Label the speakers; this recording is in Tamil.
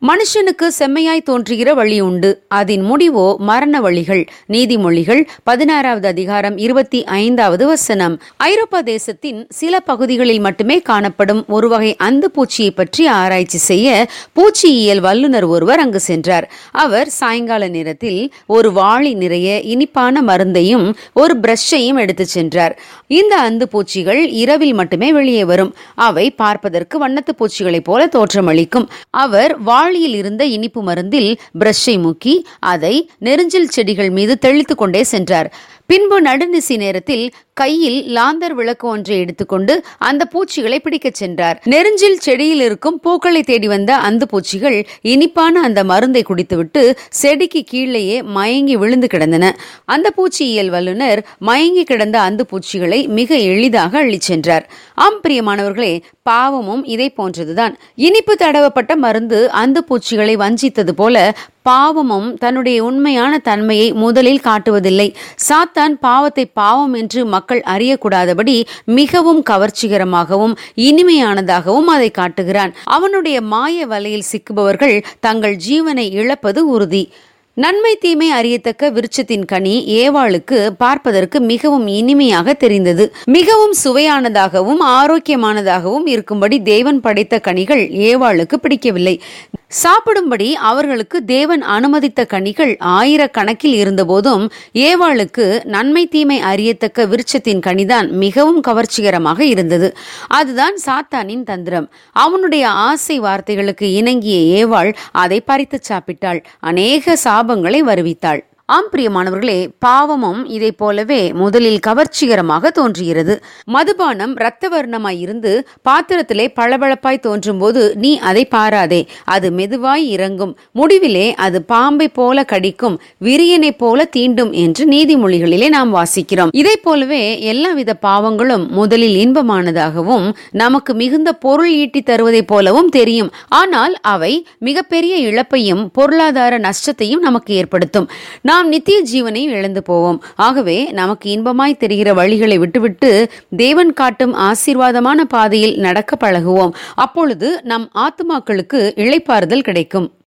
Speaker 1: மனுஷனுக்கு செம்மையாய் தோன்றுகிற வழி உண்டு அதன் முடிவோ மரண வழிகள் நீதிமொழிகள் பதினாறாவது அதிகாரம் இருபத்தி ஐந்தாவது வசனம் ஐரோப்பா தேசத்தின் சில பகுதிகளில் மட்டுமே காணப்படும் ஒரு வகை அந்து பூச்சியை பற்றி ஆராய்ச்சி செய்ய பூச்சியியல் வல்லுநர் ஒருவர் அங்கு சென்றார் அவர் சாயங்கால நேரத்தில் ஒரு வாளி நிறைய இனிப்பான மருந்தையும் ஒரு பிரஷையும் எடுத்துச் சென்றார் இந்த அந்து பூச்சிகள் இரவில் மட்டுமே வெளியே வரும் அவை பார்ப்பதற்கு வண்ணத்து பூச்சிகளைப் போல தோற்றமளிக்கும் அவர் வாளியில் இருந்த இனிப்பு மருந்தில் பிரஷை முக்கி அதை நெருஞ்சில் செடிகள் மீது தெளித்து கொண்டே சென்றார் பின்பு நடுநிசி நேரத்தில் கையில் லாந்தர் விளக்கு ஒன்றை எடுத்துக்கொண்டு அந்த பூச்சிகளை பிடிக்கச் சென்றார் நெருஞ்சில் செடியில் இருக்கும் பூக்களை தேடி வந்த அந்த பூச்சிகள் இனிப்பான அந்த மருந்தை குடித்துவிட்டு செடிக்கு கீழேயே மயங்கி விழுந்து கிடந்தன அந்த பூச்சியியல் வல்லுநர் மயங்கி கிடந்த அந்த பூச்சிகளை மிக எளிதாக அள்ளிச் சென்றார் ஆம் பிரியமானவர்களே பாவமும் இதை போன்றதுதான் இனிப்பு தடவப்பட்ட மருந்து அந்த பூச்சிகளை வஞ்சித்தது போல பாவமும் தன்னுடைய உண்மையான தன்மையை முதலில் காட்டுவதில்லை சாத்தான் பாவத்தை பாவம் என்று மக்கள் அறியக்கூடாதபடி மிகவும் கவர்ச்சிகரமாகவும் இனிமையானதாகவும் அதை காட்டுகிறான் அவனுடைய மாய வலையில் சிக்குபவர்கள் தங்கள் ஜீவனை இழப்பது உறுதி நன்மை தீமை அறியத்தக்க விருட்சத்தின் கனி ஏவாளுக்கு பார்ப்பதற்கு மிகவும் இனிமையாக தெரிந்தது மிகவும் சுவையானதாகவும் ஆரோக்கியமானதாகவும் இருக்கும்படி தேவன் படைத்த கனிகள் ஏவாளுக்கு பிடிக்கவில்லை சாப்பிடும்படி அவர்களுக்கு தேவன் அனுமதித்த கனிகள் ஆயிரக்கணக்கில் இருந்தபோதும் ஏவாளுக்கு நன்மை தீமை அறியத்தக்க விருட்சத்தின் கனிதான் மிகவும் கவர்ச்சிகரமாக இருந்தது அதுதான் சாத்தானின் தந்திரம் அவனுடைய ஆசை வார்த்தைகளுக்கு இணங்கிய ஏவாள் அதை பறித்து சாப்பிட்டாள் அநேக சாபங்களை வருவித்தாள் ஆம் பிரியமானவர்களே பாவமும் இதை போலவே முதலில் கவர்ச்சிகரமாக தோன்றுகிறது மதுபானம் இரத்த வர்ணமாய் இருந்து பாத்திரத்திலே பளபளப்பாய் தோன்றும் போது நீ அதை பாராதே அது மெதுவாய் இறங்கும் முடிவிலே அது பாம்பை போல கடிக்கும் விரியனை போல தீண்டும் என்று நீதிமொழிகளிலே நாம் வாசிக்கிறோம் இதை போலவே எல்லாவித பாவங்களும் முதலில் இன்பமானதாகவும் நமக்கு மிகுந்த பொருள் ஈட்டி தருவதைப் போலவும் தெரியும் ஆனால் அவை மிகப்பெரிய இழப்பையும் பொருளாதார நஷ்டத்தையும் நமக்கு ஏற்படுத்தும் நாம் நித்திய ஜீவனையும் இழந்து போவோம் ஆகவே நமக்கு இன்பமாய் தெரிகிற வழிகளை விட்டுவிட்டு தேவன் காட்டும் ஆசீர்வாதமான பாதையில் நடக்க பழகுவோம் அப்பொழுது நம் ஆத்துமாக்களுக்கு இளைப்பாறுதல் கிடைக்கும்